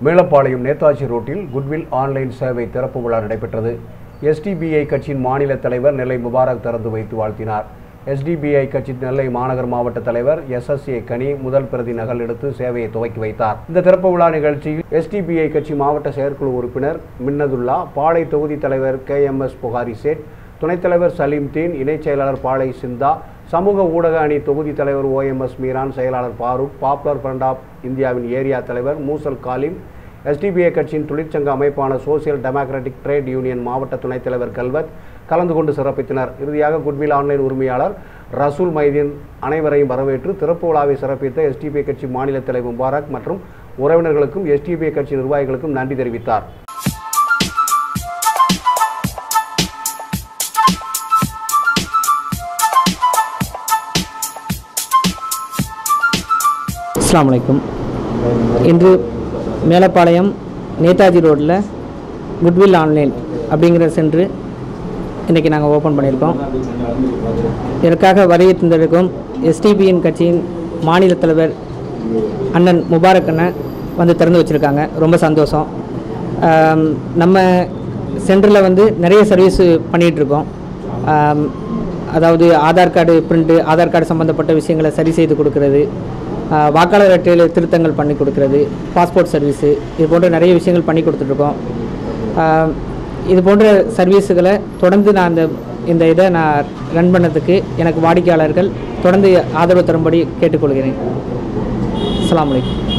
மேலப்பாளையம் நேதாஜி ரோட்டில் goodwill online சேவை திறப்பு விழா நடைபெற்றது எஸ்டிபிஐ கட்சியின் மாநில தலைவர் நெல்லை முபாரக் திறந்து வைத்து வாழ்த்தினார் எஸ்டிபிஐ கட்சி நெல்லை மாநகர் மாவட்ட தலைவர் எஸ்எஸ்ஏ கனி முதல் பிரதி நகல் எடுத்து சேவையை துவக்கி வைத்தார் இந்த திறப்பு விழா நிகழ்ச்சியில் எஸ்டிபிஐ கட்சி மாவட்ட செயற்குழு உறுப்பினர் மின்னதுல்லா பாளை தொகுதி தலைவர் K M S Bukhari Sait துணைத் தலைவர் சலீம் தீன் இணைச் செயலாளர் பாளை சிந்தா சமூக ஊடக அணி தொகுதி தலைவர் ஓஎம்எஸ் மீரான் செயலாளர் ஃபாரூக் பாப்புலர் ஃப்ரண்ட் ஆஃப் இந்தியாவின் ஏரியா தலைவர் மூசல் காலிம் எஸ்டிபிஐ கட்சியின் தொழிற்சங்க அமைப்பான சோசியல் டெமோக்ராட்டிக் ட்ரேட் யூனியன் மாவட்ட துணைத் தலைவர் கல்வத் கலந்து கொண்டு சிறப்பித்தனர் இறுதியாக குட்வில் ஆன்லைன் உரிமையாளர் ரசூல் மைதீன் அனைவரையும் வரவேற்று திறப்பு விழாவை சிறப்பித்த எஸ்டிபிஐ கட்சி மாநில தலைவர் முபாரக் மற்றும் உறவினர்களுக்கும் எஸ்டிபிஐ கட்சி நிர்வாகிகளுக்கும் நன்றி தெரிவித்தார் அஸ்ஸலாமு அலைக்கும் இன்று மேலப்பாளையம் நேதாஜி ரோட்டில் குட்வில் ஆன்லைன் அப்படிங்கிற சென்று இன்றைக்கி நாங்கள் ஓப்பன் பண்ணியிருக்கோம் இதற்காக வருகை தந்திருக்கும் எஸ்டிபிஎன் கட்சியின் மாநில தலைவர் அண்ணன் முபாரக் அண்ணன் வந்து திறந்து வச்சுருக்காங்க ரொம்ப சந்தோஷம் ஆம், நம்ம சென்டரில் வந்து நிறைய சர்வீஸ் பண்ணிகிட்ருக்கோம் அதாவது Aadhaar card print Aadhaar card சம்மந்தப்பட்ட விஷயங்களை சரி செய்து கொடுக்கறது ஆஹ், வாக்காளர் அட்டையில் திருத்தங்கள் பண்ணி கொடுக்கறது பாஸ்போர்ட் சர்வீஸு இது போன்ற நிறைய விஷயங்கள் பண்ணி கொடுத்துட்ருக்கோம் ஆஹ், இது போன்ற சர்வீஸுகளை தொடர்ந்து நான் இந்த இந்த இதை நான் ரன் பண்ணதுக்கு எனக்கு வாடிக்கையாளர்கள் தொடர்ந்து ஆதரவு தரும்படி கேட்டுக்கொள்கிறேன் அஸ்ஸலாமு அலைக்கும்